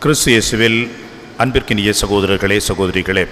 கிறிஸ்து இயேசுவில் அன்பிற்கினிய சகோதரர்களே சகோதரிகளே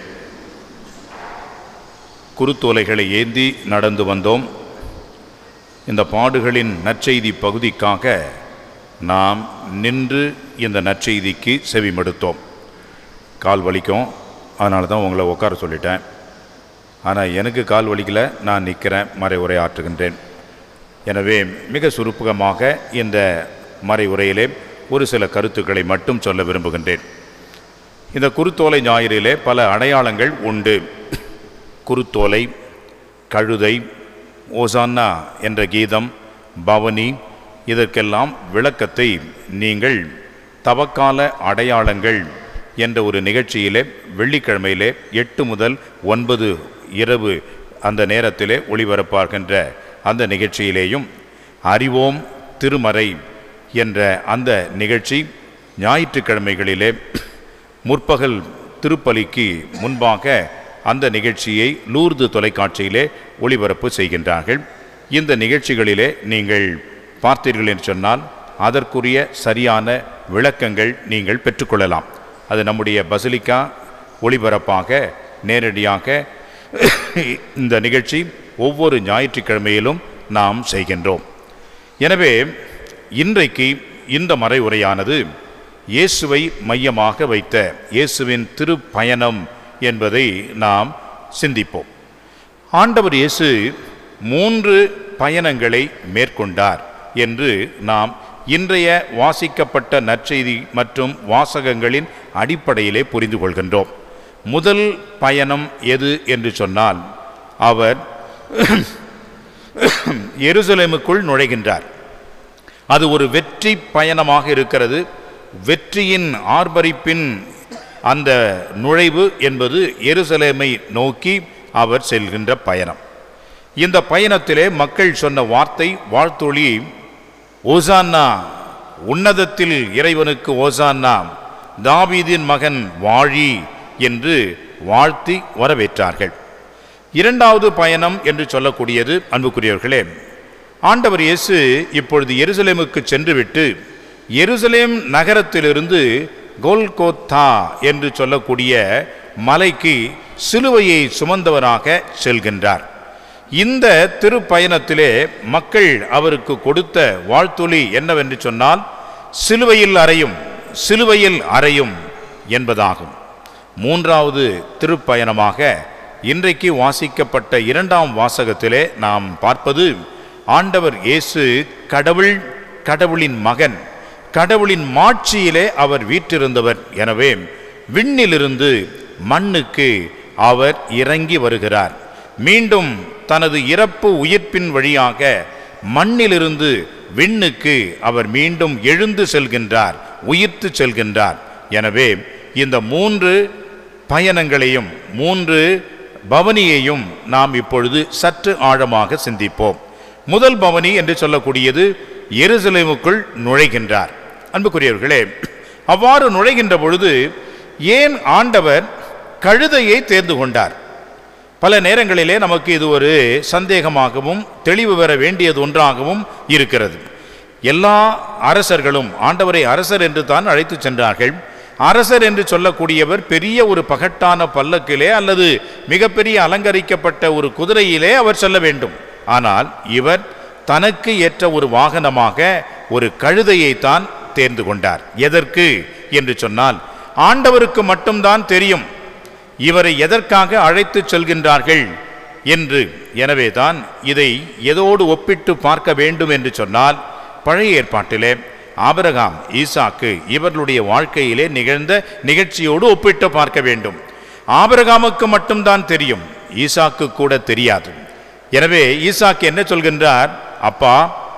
குருத்தோலைகளை ஏந்தி நடந்து வந்தோம் இந்த பாடுகளின் நற்செய்தி பகுதிக்காக நாம் நின்று இந்த நற்செய்திக்கு செவிமடுத்தோம் கால் வலிக்கும் அதனால தான் உங்களை உட்கார சொல்லிட்டேன் ஆனால் எனக்கு கால் வலிக்கல நான் நிற்கிறேன் மறை உரை ஆற்றுகின்றேன் எனவே மிக சுருக்கமாக இந்த மறை உரையிலே ஒரு சில கருத்துக்களை மட்டும் சொல்ல விரும்புகின்றேன் இந்த குருத்தோலை ஞாயிறிலே பல அடையாளங்கள் உண்டு குருத்தோலை கழுதை ஓசான்னா என்ற கீதம் பவனி இதற்கெல்லாம் விளக்கத்தை நீங்கள் தவக்கால அடையாளங்கள் என்ற ஒரு நிகழ்ச்சியிலே வெள்ளிக்கிழமையிலே எட்டு முதல் ஒன்பது இரவு அந்த நேரத்திலே ஒளிபரப்பாகின்ற அந்த நிகழ்ச்சியிலேயும் அறிவோம் திருமறை என்ற அந்த நிகழ்ச்சி ஞாயிற்றுக்கிழமைகளிலே முற்பகல் திருப்பலிக்கு முன்பாக அந்த நிகழ்ச்சியை லூர்து தொலைக்காட்சியிலே ஒளிபரப்பு செய்கின்றார்கள் இந்த நிகழ்ச்சிகளிலே நீங்கள் பார்த்தீர்கள் என்று சொன்னால் அதற்குரிய சரியான விளக்கங்கள் நீங்கள் பெற்றுக்கொள்ளலாம் அது நம்முடைய பசிலிக்கா ஒளிபரப்பாக நேரடியாக இந்த நிகழ்ச்சி ஒவ்வொரு ஞாயிற்றுக்கிழமையிலும் நாம் செய்கின்றோம் எனவே இன்றைக்கு இந்த மறை உரையானது இயேசுவை மையமாக வைத்த இயேசுவின் திருப்பயணம் என்பதை நாம் சிந்திப்போம் ஆண்டவர் இயேசு மூன்று பயணங்களை மேற்கொண்டார் என்று நாம் இன்றைய வாசிக்கப்பட்ட நற்செய்தி மற்றும் வாசகங்களின் அடிப்படையிலே புரிந்து கொள்கின்றோம் முதல் பயணம் எது என்று சொன்னால் அவர் எருசலேமுக்குள் நுழைகின்றார் அது ஒரு வெற்றி பயணமாக இருக்கிறது வெற்றியின் ஆர்ப்பரிப்பின் அந்த நுழைவு என்பது எருசலேமை நோக்கி அவர் செல்கின்ற பயணம் இந்த பயணத்திலே மக்கள் சொன்ன வார்த்தை வாழ்த்தொழி ஓசான்னா உன்னதத்தில் இறைவனுக்கு ஓசான்னா தாவீதின் மகன் வாழி என்று வாழ்த்தி வரவேற்றார்கள் இரண்டாவது பயணம் என்று சொல்லக்கூடியது அன்புக்குரியவர்களே ஆண்டவர் இயேசு இப்பொழுது எருசலேமுக்கு சென்றுவிட்டு எருசலேம் நகரத்திலிருந்து கோல்கோத்தா என்று சொல்லக்கூடிய மலைக்கு சிலுவையை சுமந்தவராக செல்கின்றார் இந்த திருப்பயணத்திலே மக்கள் அவருக்கு கொடுத்த வாழ்த்தொலி என்னவென்று சொன்னால் சிலுவையில் அறையும் சிலுவையில் அறையும் என்பதாகும் மூன்றாவது திருப்பயணமாக இன்றைக்கு வாசிக்கப்பட்ட இரண்டாம் வாசகத்திலே நாம் பார்ப்பது ஆண்டவர் இயேசு கடவுள் கடவுளின் மகன் கடவுளின் மாட்சியிலே அவர் வீற்றிருந்தவர் எனவே விண்ணிலிருந்து மண்ணுக்கு அவர் இறங்கி வருகிறார் மீண்டும் தனது இறப்பு உயிர்ப்பின் வழியாக மண்ணிலிருந்து விண்ணுக்கு அவர் மீண்டும் எழுந்து செல்கின்றார் உயிர்த்து செல்கின்றார் எனவே இந்த மூன்று பயணங்களையும் மூன்று பவனியையும் நாம் இப்பொழுது சற்று ஆழமாக சிந்திப்போம் முதல் பவனி என்று சொல்லக்கூடியது எருசலேமுக்குள் நுழைகின்றார் அன்புக்குரியவர்களே அவ்வாறு நுழைகின்ற பொழுது ஏன் ஆண்டவர் கழுதையை தேர்ந்து கொண்டார் பல நேரங்களிலே நமக்கு இது ஒரு சந்தேகமாகவும் தெளிவு பெற வேண்டியது ஒன்றாகவும் இருக்கிறது எல்லா அரசர்களும் ஆண்டவரை அரசர் என்று தான் அழைத்து சென்றார்கள் அரசர் என்று சொல்லக்கூடியவர் பெரிய ஒரு பகட்டான பல்லக்கிலே அல்லது மிகப்பெரிய அலங்கரிக்கப்பட்ட ஒரு குதிரையிலே அவர் செல்ல வேண்டும் ஆனால் இவர் தனக்கு ஏற்ற ஒரு வாகனமாக ஒரு கழுதையை தான் தேர்ந்து கொண்டார் எதற்கு என்று சொன்னால் ஆண்டவருக்கு மட்டும்தான் தெரியும் இவரை எதற்காக அழைத்து செல்கின்றார்கள் என்று எனவே தான் இதை எதோடு ஒப்பிட்டு பார்க்க வேண்டும் என்று சொன்னால் பழைய ஏற்பாட்டிலே ஆபரகாம் ஈசாக்கு இவர்களுடைய வாழ்க்கையிலே நிகழ்ந்த நிகழ்ச்சியோடு ஒப்பிட்டு பார்க்க வேண்டும் ஆபரகாமுக்கு மட்டும்தான் தெரியும் ஈசாக்கு கூட தெரியாது எனவே ஈசாக்கு என்ன சொல்கின்றார் அப்பா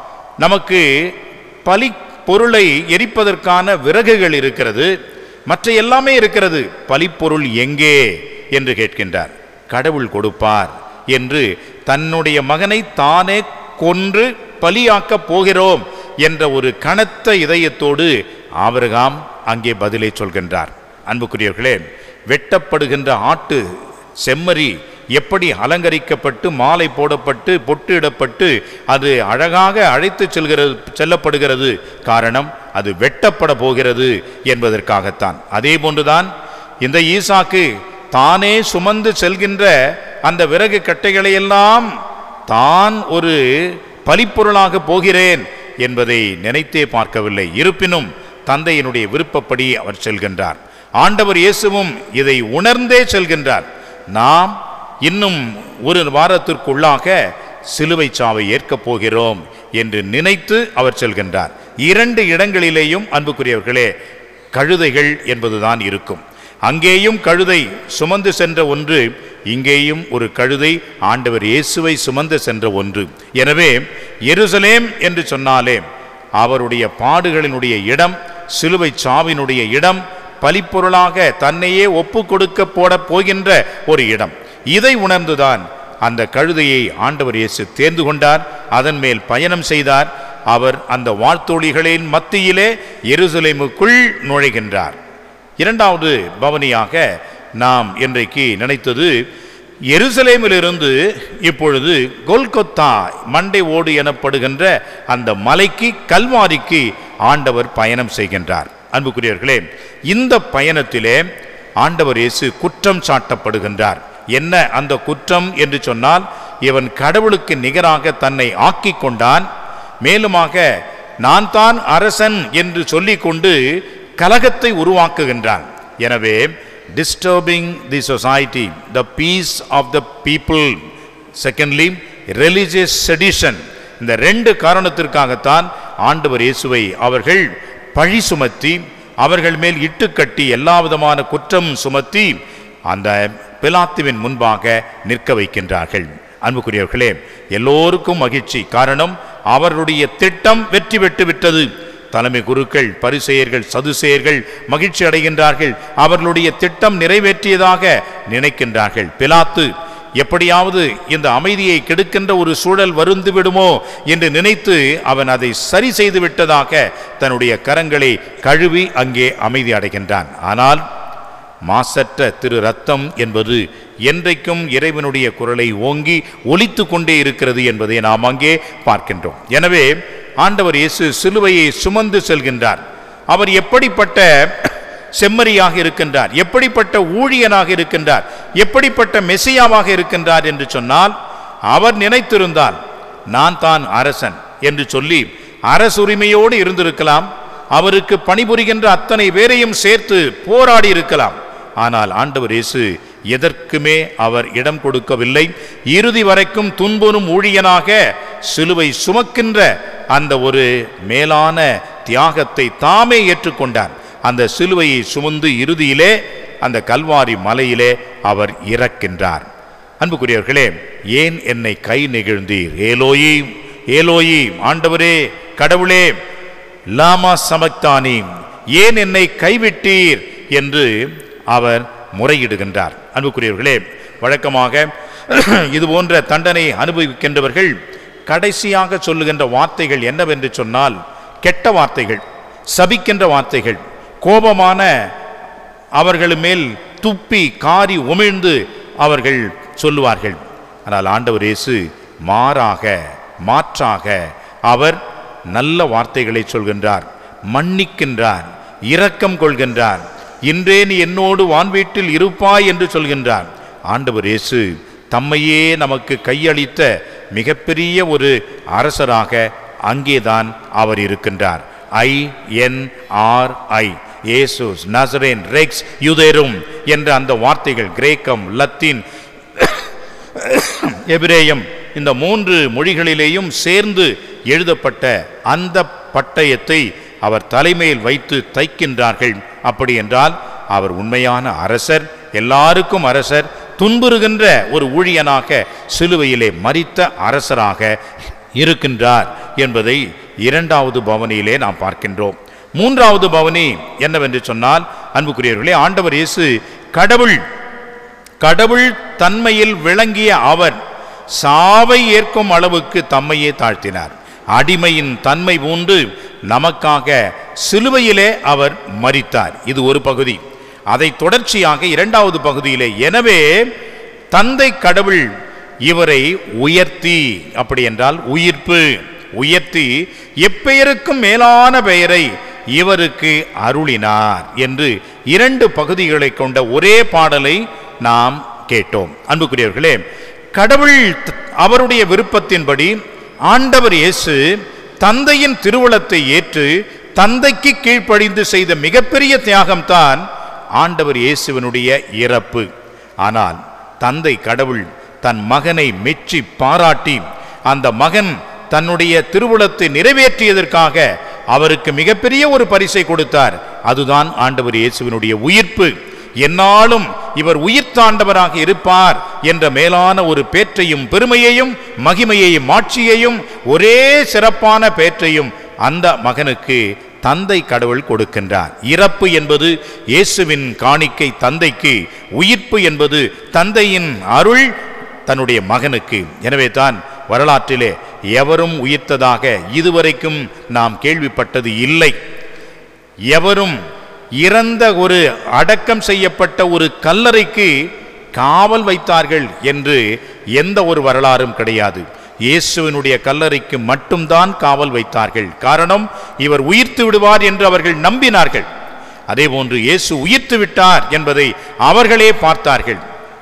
நமக்கு பலி பொருளை எரிப்பதற்கான விறகுகள் இருக்கிறது மற்ற எல்லாமே இருக்கிறது பலிப்பொருள் எங்கே என்று கேட்கின்றார் கடவுள் கொடுப்பார் என்று தன்னுடைய மகனை தானே கொன்று பலியாக்கப் போகிறோம் என்ற ஒரு கனத்த இதயத்தோடு ஆபரகாம் அங்கே பதிலை சொல்கின்றார் அன்புக்குரியவர்களே வெட்டப்படுகின்ற ஆட்டு செம்மறி எப்படி அலங்கரிக்கப்பட்டு மாலை போடப்பட்டு பொட்டு இடப்பட்டு அது அழகாக அழைத்து செல்கிறது செல்லப்படுகிறது காரணம் அது வெட்டப்பட போகிறது என்பதற்காகத்தான் அதே போன்றுதான் இந்த ஈசாக்கு தானே சுமந்து செல்கின்ற அந்த விறகு கட்டைகளை எல்லாம் தான் ஒரு பலிப்பொருளாக போகிறேன் என்பதை நினைத்தே பார்க்கவில்லை இருப்பினும் தந்தையினுடைய விருப்பப்படி அவர் செல்கின்றார் ஆண்டவர் இயேசுவும் இதை உணர்ந்தே செல்கின்றார் நாம் இன்னும் ஒரு வாரத்திற்குள்ளாக சிலுவை சாவை ஏற்கப் போகிறோம் என்று நினைத்து அவர் செல்கின்றார் இரண்டு இடங்களிலேயும் அன்புக்குரியவர்களே கழுதைகள் என்பதுதான் இருக்கும் அங்கேயும் கழுதை சுமந்து சென்ற ஒன்று இங்கேயும் ஒரு கழுதை ஆண்டவர் இயேசுவை சுமந்து சென்ற ஒன்று எனவே எருசலேம் என்று சொன்னாலே அவருடைய பாடுகளினுடைய இடம் சிலுவை சாவினுடைய இடம் பலிப்பொருளாக தன்னையே ஒப்பு கொடுக்க போட போகின்ற ஒரு இடம் இதை உணர்ந்துதான் அந்த கழுதையை ஆண்டவர் இயேசு தேர்ந்து கொண்டார் அதன் மேல் பயணம் செய்தார் அவர் அந்த வாழ்த்தொழிகளின் மத்தியிலே எருசலேமுக்குள் நுழைகின்றார் இரண்டாவது பவனியாக நாம் இன்றைக்கு நினைத்தது எருசலேமிலிருந்து இப்பொழுது கொல்கொத்தா மண்டை ஓடு எனப்படுகின்ற அந்த மலைக்கு கல்வாரிக்கு ஆண்டவர் பயணம் செய்கின்றார் அன்புக்குரியவர்களே இந்த பயணத்திலே ஆண்டவர் இயேசு குற்றம் சாட்டப்படுகின்றார் என்ன அந்த குற்றம் என்று சொன்னால் இவன் கடவுளுக்கு நிகராக தன்னை ஆக்கிக் கொண்டான் மேலுமாக நான் தான் அரசன் என்று சொல்லிக்கொண்டு கலகத்தை உருவாக்குகின்றான் எனவே disturbing the society the peace of the people secondly religious sedition இந்த ரெண்டு காரணத்திற்காகத்தான் ஆண்டவர் இயேசுவை அவர்கள் பழி சுமத்தி அவர்கள் மேல் இட்டுக்கட்டி எல்லா விதமான குற்றம் சுமத்தி அந்த பிலாத்துவின் முன்பாக நிற்க வைக்கின்றார்கள் அன்புக்குரியவர்களே எல்லோருக்கும் மகிழ்ச்சி காரணம் அவர்களுடைய திட்டம் வெற்றி பெற்று விட்டது தலைமை குருக்கள் பரிசெயர்கள் சதுசெயர்கள் மகிழ்ச்சி அடைகின்றார்கள் அவர்களுடைய திட்டம் நிறைவேற்றியதாக நினைக்கின்றார்கள் பிலாத்து எப்படியாவது இந்த அமைதியை கெடுக்கின்ற ஒரு சூழல் வருந்து விடுமோ என்று நினைத்து அவன் அதை சரி செய்து விட்டதாக தன்னுடைய கரங்களை கழுவி அங்கே அமைதி அடைகின்றான் ஆனால் மாசற்ற திரு ரத்தம் என்பது என்றைக்கும் இறைவனுடைய குரலை ஓங்கி ஒலித்து கொண்டே இருக்கிறது என்பதை நாம் அங்கே பார்க்கின்றோம் எனவே ஆண்டவர் இயேசு சிலுவையை சுமந்து செல்கின்றார் அவர் எப்படிப்பட்ட செம்மறியாக இருக்கின்றார் எப்படிப்பட்ட ஊழியனாக இருக்கின்றார் எப்படிப்பட்ட மெசியாவாக இருக்கின்றார் என்று சொன்னால் அவர் நினைத்திருந்தால் நான் தான் அரசன் என்று சொல்லி அரசுரிமையோடு இருந்திருக்கலாம் அவருக்கு பணிபுரிகின்ற அத்தனை பேரையும் சேர்த்து போராடி இருக்கலாம் ஆனால் ஆண்டவர் இயேசு எதற்குமே அவர் இடம் கொடுக்கவில்லை இறுதி வரைக்கும் துன்புறும் ஊழியனாக சிலுவை சுமக்கின்ற அந்த ஒரு மேலான தியாகத்தை தாமே ஏற்றுக்கொண்டார் அந்த சிலுவையை சுமந்து இறுதியிலே அந்த கல்வாரி மலையிலே அவர் இறக்கின்றார் அன்புக்குரியவர்களே ஏன் என்னை கை நெகிழ்ந்தீர் ஏலோயி ஏலோயி ஆண்டவரே கடவுளே லாமா சமக்தானி ஏன் என்னை கைவிட்டீர் என்று அவர் முறையிடுகின்றார் அன்புக்குரியவர்களே வழக்கமாக இது போன்ற தண்டனை அனுபவிக்கின்றவர்கள் கடைசியாக சொல்லுகின்ற வார்த்தைகள் என்னவென்று சொன்னால் கெட்ட வார்த்தைகள் சபிக்கின்ற வார்த்தைகள் கோபமான அவர்கள் மேல் துப்பி காரி உமிழ்ந்து அவர்கள் சொல்லுவார்கள் ஆனால் ஆண்டவர் இயேசு மாறாக மாற்றாக அவர் நல்ல வார்த்தைகளை சொல்கின்றார் மன்னிக்கின்றார் இரக்கம் கொள்கின்றார் இன்றே நீ என்னோடு வான்வீட்டில் இருப்பாய் என்று சொல்கின்றார் ஆண்டவர் இயேசு தம்மையே நமக்கு கையளித்த மிகப்பெரிய ஒரு அரசராக அங்கேதான் அவர் இருக்கின்றார் ஐ என் ஆர் ஐ ஏசுஸ் நசரேன் ரெக்ஸ் யுதேரும் என்ற அந்த வார்த்தைகள் கிரேக்கம் லத்தீன் எபிரேயம் இந்த மூன்று மொழிகளிலேயும் சேர்ந்து எழுதப்பட்ட அந்த பட்டயத்தை அவர் தலைமையில் வைத்து தைக்கின்றார்கள் அப்படி என்றால் அவர் உண்மையான அரசர் எல்லாருக்கும் அரசர் துன்புறுகின்ற ஒரு ஊழியனாக சிலுவையிலே மரித்த அரசராக இருக்கின்றார் என்பதை இரண்டாவது பவனியிலே நாம் பார்க்கின்றோம் மூன்றாவது பவனி என்னவென்று சொன்னால் அன்புக்குரியவர்களே ஆண்டவர் இயேசு கடவுள் கடவுள் தன்மையில் விளங்கிய அவர் சாவை ஏற்கும் அளவுக்கு தம்மையே தாழ்த்தினார் அடிமையின் தன்மை பூண்டு நமக்காக சிலுவையிலே அவர் மரித்தார் இது ஒரு பகுதி அதை தொடர்ச்சியாக இரண்டாவது பகுதியிலே எனவே தந்தை கடவுள் இவரை உயர்த்தி அப்படி என்றால் உயிர்ப்பு உயர்த்தி எப்பெயருக்கும் மேலான பெயரை இவருக்கு அருளினார் என்று இரண்டு பகுதிகளை கொண்ட ஒரே பாடலை நாம் கேட்டோம் அன்புக்குரியவர்களே கடவுள் த- அவருடைய விருப்பத்தின்படி ஆண்டவர் இயேசு தந்தையின் திருவுளத்தை ஏற்று தந்தைக்கு கீழ்ப்படிந்து செய்த மிகப்பெரிய தியாகம்தான் ஆண்டவர் இயேசுவினுடைய இறப்பு ஆனால் தந்தை கடவுள் தன் மகனை மெச்சி பாராட்டி அந்த மகன் தன்னுடைய திருவுளத்தை நிறைவேற்றியதற்காக அவருக்கு மிகப்பெரிய ஒரு பரிசை கொடுத்தார் அதுதான் ஆண்டவர் இயேசுவினுடைய உயிர்ப்பு என்னாலும் இவர் உயிர்த்தாண்டவராக இருப்பார் என்ற மேலான ஒரு பேற்றையும் பெருமையையும் மகிமையையும் மாட்சியையும் ஒரே சிறப்பான பேற்றையும் அந்த மகனுக்கு தந்தை கடவுள் கொடுக்கின்றார் இறப்பு என்பது இயேசுவின் காணிக்கை தந்தைக்கு உயிர்ப்பு என்பது தந்தையின் அருள் தன்னுடைய மகனுக்கு எனவே தான் வரலாற்றிலே எவரும் உயிர்த்ததாக இதுவரைக்கும் நாம் கேள்விப்பட்டது இல்லை எவரும் இறந்த ஒரு அடக்கம் செய்யப்பட்ட ஒரு கல்லறைக்கு காவல் வைத்தார்கள் என்று எந்த ஒரு வரலாறும் கிடையாது இயேசுவினுடைய கல்லறைக்கு மட்டும்தான் காவல் வைத்தார்கள் காரணம் இவர் உயிர்த்து விடுவார் என்று அவர்கள் நம்பினார்கள் அதேபோன்று இயேசு உயிர்த்து விட்டார் என்பதை அவர்களே பார்த்தார்கள்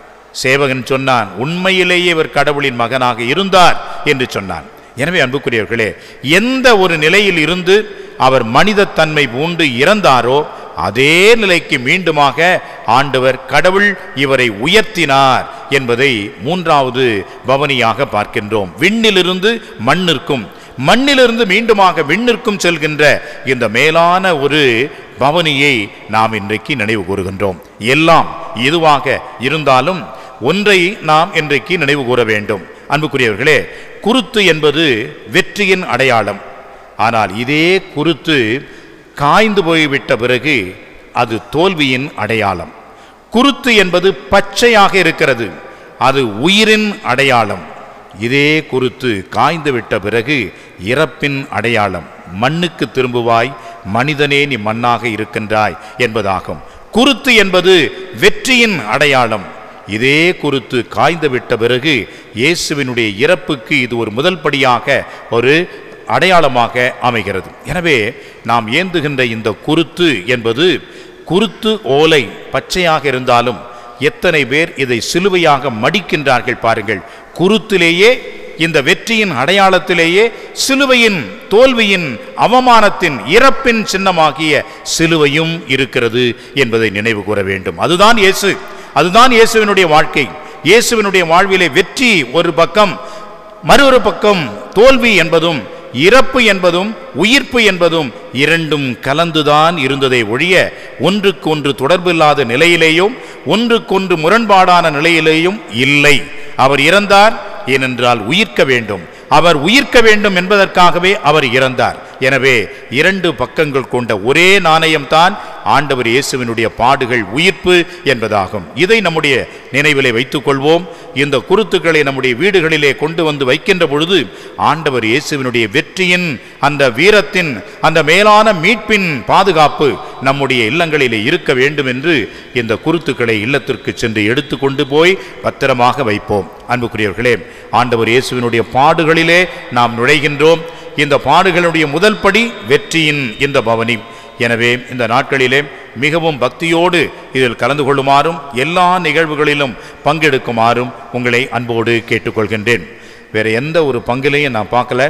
சேவகன் சொன்னான் உண்மையிலேயே இவர் கடவுளின் மகனாக இருந்தார் என்று சொன்னான் எனவே அன்புக்குரியவர்களே எந்த ஒரு நிலையில் இருந்து அவர் மனித தன்மை பூண்டு இறந்தாரோ அதே நிலைக்கு மீண்டுமாக ஆண்டவர் கடவுள் இவரை உயர்த்தினார் என்பதை மூன்றாவது பவனியாக பார்க்கின்றோம் விண்ணிலிருந்து மண்ணிற்கும் மண்ணிலிருந்து மீண்டுமாக விண்ணிற்கும் செல்கின்ற இந்த மேலான ஒரு பவனியை நாம் இன்றைக்கு நினைவு கூறுகின்றோம் எல்லாம் இதுவாக இருந்தாலும் ஒன்றை நாம் இன்றைக்கு நினைவு கூற வேண்டும் அன்புக்குரியவர்களே குருத்து என்பது வெற்றியின் அடையாளம் ஆனால் இதே குருத்து காய்ந்து போய்விட்ட பிறகு அது தோல்வியின் அடையாளம் குருத்து என்பது பச்சையாக இருக்கிறது அது உயிரின் அடையாளம் இதே குருத்து காய்ந்து விட்ட பிறகு இறப்பின் அடையாளம் மண்ணுக்கு திரும்புவாய் மனிதனே நீ மண்ணாக இருக்கின்றாய் என்பதாகும் குருத்து என்பது வெற்றியின் அடையாளம் இதே குருத்து காய்ந்து விட்ட பிறகு இயேசுவினுடைய இறப்புக்கு இது ஒரு முதல் படியாக ஒரு அடையாளமாக அமைகிறது எனவே நாம் ஏந்துகின்ற இந்த குருத்து என்பது குருத்து ஓலை பச்சையாக இருந்தாலும் எத்தனை பேர் இதை சிலுவையாக மடிக்கின்றார்கள் பாருங்கள் குருத்திலேயே இந்த வெற்றியின் அடையாளத்திலேயே சிலுவையின் தோல்வியின் அவமானத்தின் இறப்பின் சின்னமாகிய சிலுவையும் இருக்கிறது என்பதை நினைவு கூற வேண்டும் அதுதான் இயேசு அதுதான் இயேசுவினுடைய வாழ்க்கை இயேசுவினுடைய வாழ்விலே வெற்றி ஒரு பக்கம் மற்றொரு பக்கம் தோல்வி என்பதும் இறப்பு என்பதும் உயிர்ப்பு என்பதும் இரண்டும் கலந்துதான் இருந்ததை ஒழிய ஒன்றுக்கு ஒன்று தொடர்பில்லாத நிலையிலேயும் ஒன்றுக்கொன்று முரண்பாடான நிலையிலேயும் இல்லை அவர் இறந்தார் ஏனென்றால் உயிர்க்க வேண்டும் அவர் உயிர்க்க வேண்டும் என்பதற்காகவே அவர் இறந்தார் எனவே இரண்டு பக்கங்கள் கொண்ட ஒரே நாணயம்தான் ஆண்டவர் இயேசுவினுடைய பாடுகள் உயிர்ப்பு என்பதாகும் இதை நம்முடைய நினைவிலே வைத்துக் கொள்வோம் இந்த குருத்துக்களை நம்முடைய வீடுகளிலே கொண்டு வந்து வைக்கின்ற பொழுது ஆண்டவர் இயேசுவினுடைய வெற்றியின் அந்த வீரத்தின் அந்த மேலான மீட்பின் பாதுகாப்பு நம்முடைய இல்லங்களிலே இருக்க வேண்டும் என்று இந்த குருத்துக்களை இல்லத்திற்கு சென்று எடுத்துக்கொண்டு போய் பத்திரமாக வைப்போம் அன்புக்குரியவர்களே ஆண்டவர் இயேசுவினுடைய பாடுகளிலே நாம் நுழைகின்றோம் இந்த பாடுகளுடைய முதல் படி வெற்றியின் இந்த பவனி எனவே இந்த நாட்களிலே மிகவும் பக்தியோடு இதில் கலந்து கொள்ளுமாறும் எல்லா நிகழ்வுகளிலும் பங்கெடுக்குமாறும் உங்களை அன்போடு கேட்டுக்கொள்கின்றேன் வேற எந்த ஒரு பங்கிலையும் நான் பார்க்கல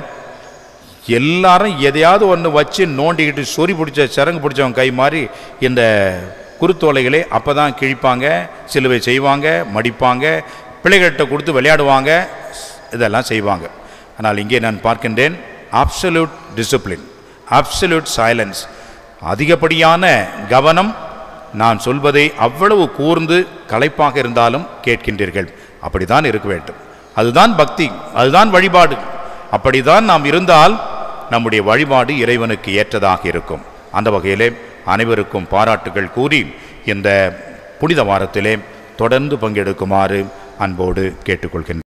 எல்லாரும் எதையாவது ஒன்று வச்சு நோண்டிக்கிட்டு சொறி பிடிச்ச சரங்கு பிடிச்சவன் கை மாதிரி இந்த குருத்தோலைகளை அப்போ தான் கிழிப்பாங்க சிலுவை செய்வாங்க மடிப்பாங்க பிள்ளைகள்கிட்ட கொடுத்து விளையாடுவாங்க இதெல்லாம் செய்வாங்க ஆனால் இங்கே நான் பார்க்கின்றேன் அப்சல்யூட் டிசிப்ளின் அப்சல்யூட் சைலன்ஸ் அதிகப்படியான கவனம் நான் சொல்வதை அவ்வளவு கூர்ந்து களைப்பாக இருந்தாலும் கேட்கின்றீர்கள் அப்படிதான் இருக்க வேண்டும் அதுதான் பக்தி அதுதான் வழிபாடு அப்படிதான் நாம் இருந்தால் நம்முடைய வழிபாடு இறைவனுக்கு ஏற்றதாக இருக்கும் அந்த வகையிலே அனைவருக்கும் பாராட்டுகள் கூறி இந்த புனித வாரத்திலே தொடர்ந்து பங்கெடுக்குமாறு அன்போடு கேட்டுக்கொள்கின்றேன்